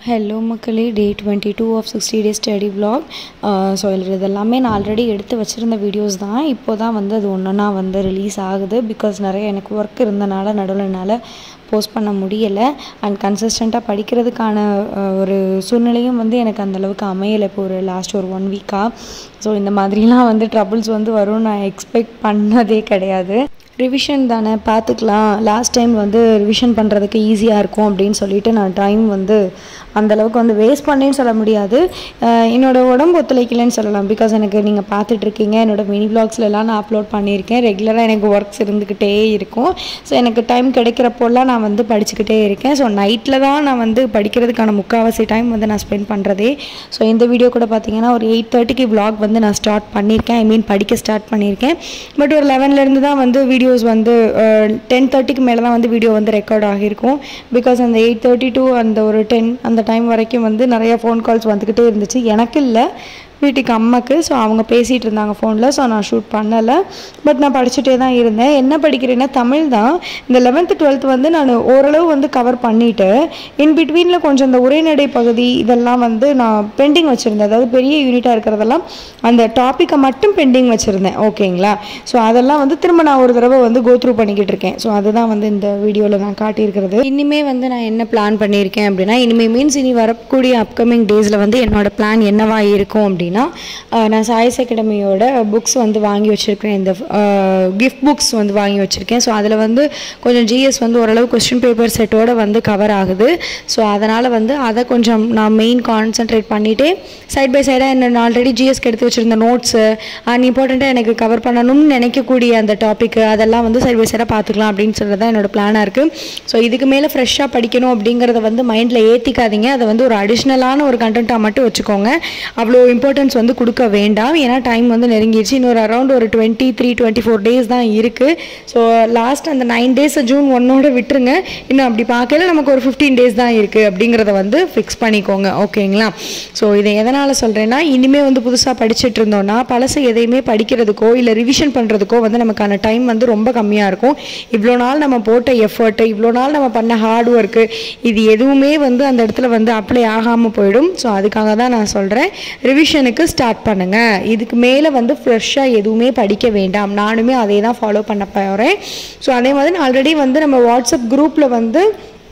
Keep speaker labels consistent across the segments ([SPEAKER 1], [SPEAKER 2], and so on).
[SPEAKER 1] hello மக்களே day twenty two of sixty days study vlog so இதில் இதெல்லாமே நான் ஆல்ரெடி எடுத்து வச்சுருந்த வீடியோஸ் தான் இப்போ தான் வந்து அது ஒன்றா வந்து ரிலீஸ் ஆகுது பிகாஸ் நிறைய எனக்கு ஒர்க் இருந்தனால நடுவில் என்னால் போஸ்ட் பண்ண முடியலை அண்ட் கன்சிஸ்டண்ட்டாக படிக்கிறதுக்கான அஹ், ஒரு சூழ்நிலையும் வந்து எனக்கு அந்தளவுக்கு அமையலை இப்போ ஒரு லாஸ்ட் ஒரு ஒன் வீக்காக ஸோ இந்த மாதிரிலாம் வந்து ட்ரபிள்ஸ் வந்து வரும்னு நான் எக்ஸ்பெக்ட் பண்ணதே கிடையாது ரிவிஷன் தானே பார்த்துக்கலாம் லாஸ்ட் டைம் வந்து ரிவிஷன் பண்ணுறதுக்கு ஈஸியாக இருக்கும் அப்படின்னு சொல்லிட்டு நான் டைம் வந்து அந்தளவுக்கு வந்து வேஸ்ட் பண்ணேன்னு சொல்ல முடியாது அஹ் என்னோட உடம்பு ஒத்துழைக்கலைன்னு சொல்லலாம் பிகாஸ் எனக்கு நீங்கள் பார்த்துட்ருக்கீங்க என்னோட மினி எல்லாம் நான் அப்லோட் பண்ணியிருக்கேன் ரெகுலராக எனக்கு ஒர்க்ஸ் இருந்துக்கிட்டே இருக்கும் ஸோ எனக்கு டைம் கிடைக்கிறப்போல்லாம் நான் வந்து படிச்சுக்கிட்டே இருக்கேன் ஸோ நைட்டில் தான் நான் வந்து படிக்கிறதுக்கான முக்கால்வாசி டைம் வந்து நான் ஸ்பெண்ட் பண்ணுறதே ஸோ இந்த வீடியோ கூட பார்த்தீங்கன்னா ஒரு எயிட் தேர்ட்டிக்கு vlog வந்து நான் ஸ்டார்ட் பண்ணியிருக்கேன் ஐ மீன் படிக்க ஸ்டார்ட் பண்ணியிருக்கேன் பட் ஒரு லெவன்லேருந்து தான் வந்து வீடியோஸ் வந்து டென் தேர்ட்டிக்கு மேலே தான் வந்து வீடியோ வந்து ரெக்கார்ட் ஆகியிருக்கும் பிகாஸ் அந்த எயிட் தேர்ட்டி டு அந்த ஒரு டென் அந்த டைம் வரைக்கும் வந்து நிறைய ஃபோன் கால்ஸ் வந்துக்கிட்டே இருந்துச்சு எனக்கு இல்லை வீட்டுக்கு அம்மாக்கு ஸோ அவங்க பேசிகிட்டு இருந்தாங்க ஃபோனில் ஸோ நான் ஷூட் பண்ணலை பட் நான் படிச்சுட்டே தான் இருந்தேன் என்ன படிக்கிறேன்னா தமிழ் தான் இந்த லெவன்த்து டுவெல்த் வந்து நான் ஓரளவு வந்து கவர் பண்ணிவிட்டு இன் பிட்வீனில் கொஞ்சம் இந்த உரைநடை பகுதி இதெல்லாம் வந்து நான் பெண்டிங் வச்சுருந்தேன் அதாவது பெரிய யூனிட்டாக இருக்கிறதெல்லாம் அந்த டாப்பிக்கை மட்டும் பெண்டிங் வச்சுருந்தேன் ஓகேங்களா ஸோ அதெல்லாம் வந்து திரும்ப நான் ஒரு தடவை வந்து கோ த்ரூ பண்ணிக்கிட்டு இருக்கேன் ஸோ அதுதான் வந்து இந்த வீடியோவில் நான் காட்டியிருக்கிறது இனிமே வந்து நான் என்ன பிளான் பண்ணியிருக்கேன் அப்படின்னா இனிமே மீன்ஸ் இனி வரக்கூடிய அப்கமிங் டேஸில் வந்து என்னோட பிளான் என்னவா இருக்கும் அப்படின்னா ஆஹ் நான் சாய்ஸ் அகாடமியோட புக்ஸ் வந்து வாங்கி வச்சுருக்கேன் இந்த கிஃப்ட் புக்ஸ் வந்து வாங்கி வச்சுருக்கேன் ஸோ அதில் வந்து கொஞ்சம் ஜிஎஸ் வந்து ஓரளவு கொஸ்டின் பேப்பர் செட்டோட வந்து கவர் ஆகுது ஸோ அதனால் வந்து அதை கொஞ்சம் நான் மெயின் கான்சென்ட்ரேட் பண்ணிவிட்டு சைட் பை சைடாக என்ன ஆல்ரெடி ஜிஎஸ்க்கு எடுத்து வச்சுருந்த நோட்ஸு அண்ட் இம்பார்ட்டண்ட்டாக எனக்கு கவர் பண்ணணும்னு நினைக்கக்கூடிய அந்த டாப்பிக்கு அதெல்லாம் வந்து சைட் பை சைடாக பார்த்துக்கலாம் அப்படின்னு சொல்கிறது தான் என்னோட பிளானாக இருக்குது ஸோ இதுக்கு மேலே ஃப்ரெஷ்ஷாக படிக்கணும் அப்படிங்கிறத வந்து மைண்டில் ஏற்றிக்காதீங்க அதை வந்து ஒரு அடிஷ்னலான ஒரு கண்டென்ட்டாக மட்டும் வச்சுக்கோங்க அவ்வளோ இம்பார்ட்டன்ஸ் வந்து கொடுக்க வேண்டாம் ஏன்னா டைம் வந்து நெருங்கிடுச்சு இன்னொரு அரௌண்ட் ஒரு twenty three twenty four days தான் இருக்குது ஸோ லாஸ்ட் அந்த நைன் டேஸ் ஜூன் ஒன்னோட விட்டுருங்க இன்னும் அப்படி பார்க்கல நமக்கு ஒரு ஃபிஃப்டீன் டேஸ் தான் இருக்குது அப்படிங்கிறத வந்து ஃபிக்ஸ் பண்ணிக்கோங்க ஓகேங்களா ஸோ இதை எதனால் சொல்கிறேன்னா இனிமேல் வந்து புதுசாக படிச்சுட்டு இருந்தோம்னா பழசு எதையுமே படிக்கிறதுக்கோ இல்லை ரிவிஷன் பண்ணுறதுக்கோ வந்து நமக்கான டைம் வந்து ரொம்ப கம்மியாக இருக்கும் இவ்வளோ நாள் நம்ம போட்ட எஃபர்ட்டு இவ்வளோ நாள் நம்ம பண்ண ஹார்ட் ஒர்க்கு இது எதுவுமே வந்து அந்த இடத்துல வந்து அப்ளை ஆகாமல் போயிடும் ஸோ அதுக்காக தான் நான் சொல்கிறேன் ரிவிஷனுக்கு ஸ்டார்ட் பண்ணுங்கள் இதுக்கு மேலே வந்து ஃப்ரெஷ்ஷாக எதுவுமே படிக்க வேண்டாம் நானுமே அதே தான் ஃபாலோ பண்ண போகிறேன் ஸோ அதே மாதிரி ஆல்ரெடி வந்து நம்ம வாட்ஸ்அப் குரூப்பில் வந்து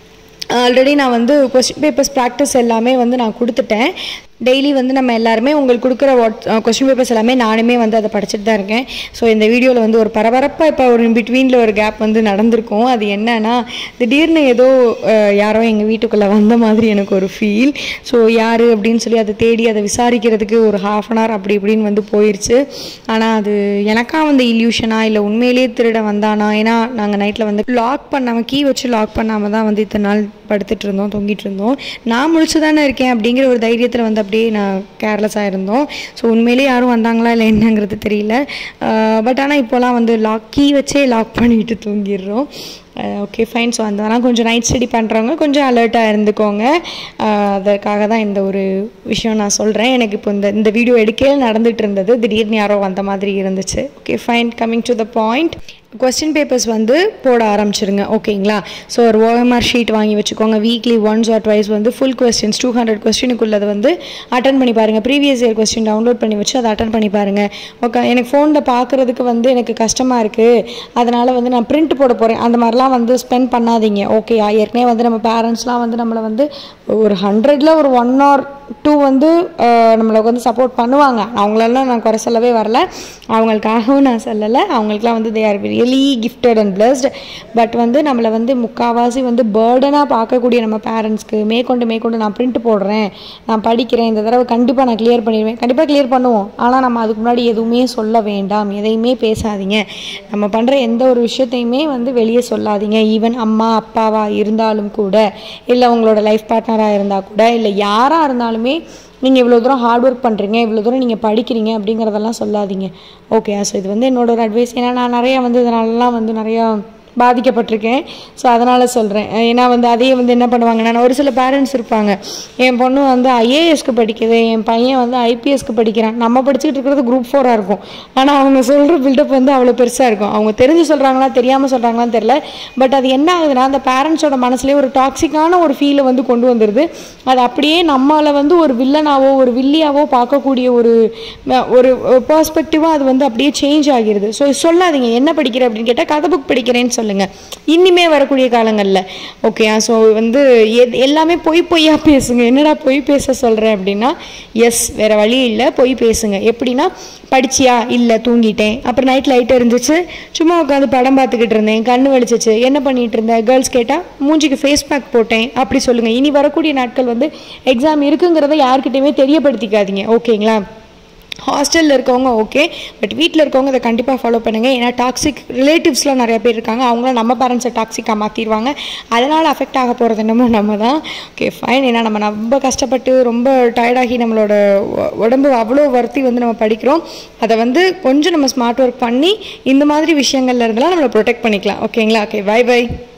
[SPEAKER 1] ஆல்ரெடி நான் வந்து கொஸ்டின் பேப்பர்ஸ் ப்ராக்டிஸ் எல்லாமே வந்து நான் கொடுத்துட்டேன் டெய்லி வந்து நம்ம எல்லாருமே உங்களுக்கு கொடுக்குற வாட் கொஸ்டின் பேப்பர்ஸ் எல்லாமே நானுமே வந்து அதை படிச்சுட்டு தான் இருக்கேன் ஸோ இந்த வீடியோவில் வந்து ஒரு பரபரப்பாக இப்போ ஒரு பிட்வீனில் ஒரு கேப் வந்து நடந்திருக்கும் அது என்னன்னா திடீர்னு ஏதோ அஹ், யாரோ எங்கள் வீட்டுக்குள்ளே வந்த மாதிரி எனக்கு ஒரு ஃபீல் ஸோ யார் அப்படின்னு சொல்லி அதை தேடி அதை விசாரிக்கிறதுக்கு ஒரு ஹாஃப் அன் ஹவர் அப்படி இப்படின்னு வந்து போயிடுச்சு ஆனால் அது எனக்கா வந்து இல்யூஷனா இல்லை உண்மையிலேயே திருட வந்தானா ஏன்னா நாங்கள் நைட்டில் வந்து லாக் பண்ணாமல் கீ வச்சு லாக் பண்ணாமல் தான் வந்து இத்தனை நாள் படுத்துட்டு இருந்தோம் தொங்கிட்டு இருந்தோம் நான் முழிச்சு தானே இருக்கேன் அப்படிங்கிற ஒரு தைரியத்தில் வந்து அப்படியே நான் கேர்லெஸ்ஸாக இருந்தோம் ஸோ உண்மையிலேயே யாரும் வந்தாங்களா இல்லை என்னங்கிறது தெரியல பட் ஆனால் இப்போலாம் வந்து லாக் கீ வச்சே லாக் பண்ணிட்டு தூங்கிடுறோம் ஓகே ஃபைன் ஸோ அதெல்லாம் கொஞ்சம் நைட் ஸ்டடி பண்ணுறவங்க கொஞ்சம் அலர்ட்டாக இருந்துக்கோங்க அஹ் அதற்காக தான் இந்த ஒரு விஷயம் நான் சொல்கிறேன் எனக்கு இப்போ இந்த இந்த வீடியோ எடுக்கையில் நடந்துட்டு இருந்தது திடீர்னு யாரோ வந்த மாதிரி இருந்துச்சு okay fine coming to the point question papers வந்து போட ஆரம்பிச்சிருங்க ஓகேங்களா ஸோ ஒரு ஓஎம்ஆர் ஷீட் வாங்கி வச்சுக்கோங்க வீக்லி ஒன்ஸ் ஆர் ட்வைஸ் வந்து ஃபுல் கொஸ்டின்ஸ் டூ ஹண்ட்ரட் கொஸ்டினுக்குள்ளது வந்து அட்டன் பண்ணி பாருங்கள் ப்ரீவியஸ் இயர் கொஸ்டின் டவுன்லோட் பண்ணி வச்சு அதை அட்டன் பண்ணி பாருங்கள் ஓகே எனக்கு ஃபோனில் பார்க்குறதுக்கு வந்து எனக்கு கஷ்டமாக இருக்குது அதனால் வந்து நான் பிரிண்ட் போட போகிறேன் அந்த மாதிரிலாம் வந்து ஸ்பெண்ட் பண்ணாதீங்க ஓகே ஏற்கனவே வந்து நம்ம பேரண்ட்ஸ்லாம் வந்து நம்மளை வந்து ஒரு ஹண்ட்ரட்ல ஒரு ஒன் ஆர் டூ வந்து அஹ், நம்மளுக்கு வந்து சப்போர்ட் பண்ணுவாங்க அவங்களெல்லாம் நான் குறை சொல்லவே வரல அவங்களுக்காகவும் நான் சொல்லலை அவங்களுக்குலாம் வந்து they are really gifted and blessed but வந்து நம்மளை வந்து முக்கால்வாசி வந்து பேர்டனாக பார்க்கக்கூடிய நம்ம பேரண்ட்ஸ்க்கு மேற்கொண்டு மேற்கொண்டு நான் பிரிண்ட் போடுறேன் நான் படிக்கிறேன் இந்த தடவை கண்டிப்பாக நான் கிளியர் பண்ணிடுவேன் கண்டிப்பாக கிளியர் பண்ணுவோம் ஆனால் நம்ம அதுக்கு முன்னாடி எதுவுமே சொல்ல வேண்டாம் எதையுமே பேசாதீங்க நம்ம பண்ணுற எந்த ஒரு விஷயத்தையுமே வந்து வெளியே சொல்லாதீங்க ஈவன் அம்மா அப்பாவா இருந்தாலும் கூட இல்லை உங்களோட லைஃப் பார்ட்னராக இருந்தால் கூட இல்லை யாராக இருந்தாலுமே நீங்கள் இவ்வளோ தூரம் ஹார்ட் ஒர்க் பண்ணுறீங்க இவ்வளோ தூரம் நீங்கள் படிக்கிறீங்க அப்படிங்கிறதெல்லாம் சொல்லாதீங்க ஓகே ஸோ இது வந்து என்னோட ஒரு அட்வைஸ் ஏன்னா நான் நிறையா வந்து இதனாலலாம் வந்து நிறையா பாதிக்கப்பட்டிருக்கேன் ஸோ அதனால் சொல்கிறேன் ஏன்னா வந்து அதையே வந்து என்ன பண்ணுவாங்கன்னா நான் ஒரு சில பேரண்ட்ஸ் இருப்பாங்க என் பொண்ணு வந்து ஐஏஎஸ்க்கு படிக்குது என் பையன் வந்து ஐபிஎஸ்க்கு படிக்கிறான் நம்ம படிச்சுக்கிட்டு இருக்கிறது குரூப் ஃபோராக இருக்கும் ஆனால் அவங்க சொல்கிற பில்டப் வந்து அவ்வளோ பெருசாக இருக்கும் அவங்க தெரிஞ்சு சொல்கிறாங்களா தெரியாமல் சொல்கிறாங்களான்னு தெரில பட் அது என்ன ஆகுதுன்னா அந்த பேரண்ட்ஸோட மனசுலேயே ஒரு டாக்ஸிக்கான ஒரு ஃபீலை வந்து கொண்டு வந்துடுது அது அப்படியே நம்மளை வந்து ஒரு வில்லனாவோ ஒரு வில்லியாவோ பார்க்கக்கூடிய ஒரு ம- ஒரு பர்ஸ்பெக்டிவாக அது வந்து அப்படியே சேஞ்ச் ஆகிருது ஸோ சொல்லாதீங்க என்ன படிக்கிற அப்படின்னு கேட்டால் கதை புக் படிக்கிறேன்னு சொல்லுங்கள் இனிமே வரக்கூடிய காலங்களில் ஓகே ஸோ வந்து எத் எல்லாமே பொய் பொய்யா பேசுங்க என்னடா பொய் பேச சொல்கிறேன் அப்படின்னா எஸ் வேறு வழி இல்லை பொய் பேசுங்க எப்படின்னா படிச்சியா இல்லை தூங்கிட்டேன் அப்புறம் நைட் லைட் இருந்துச்சு சும்மா உட்காந்து படம் பார்த்துக்கிட்டு இருந்தேன் கண்ணு வலிச்சிச்சு என்ன பண்ணிட்டு இருந்தேன் கேர்ள்ஸ் கேட்டால் மூஞ்சிக்கு ஃபேஸ் பேக் போட்டேன் அப்படி சொல்லுங்கள் இனி வரக்கூடிய நாட்கள் வந்து எக்ஸாம் இருக்குங்கிறத யார்கிட்டயுமே தெரியப்படுத்திக்காதீங்க ஓகேங்களா ஹாஸ்டலில் இருக்கவங்க ஓகே பட் வீட்டில் இருக்கவங்க இதை கண்டிப்பாக ஃபாலோ பண்ணுங்கள் ஏன்னா டாக்ஸிக் ரிலேட்டிவ்ஸ்லாம் நிறைய பேர் இருக்காங்க அவங்களாம் நம்ம பேரண்ட்ஸை டாக்ஸிக்காக மாற்றிடுவாங்க அதனால் அஃபெக்ட் ஆக போகிறது என்னமோ நம்ம தான் ஓகே ஃபைன் ஏன்னா நம்ம ரொம்ப கஷ்டப்பட்டு ரொம்ப டயர்டாகி நம்மளோட உ- உடம்பு அவ்வளோ வருத்தி வந்து நம்ம படிக்கிறோம் அதை வந்து கொஞ்சம் நம்ம ஸ்மார்ட் ஒர்க் பண்ணி இந்த மாதிரி விஷயங்கள்ல இருந்தெல்லாம் நம்மளை ப்ரொடெக்ட் பண்ணிக்கலாம் ஓகேங்களா ஓகே பை பை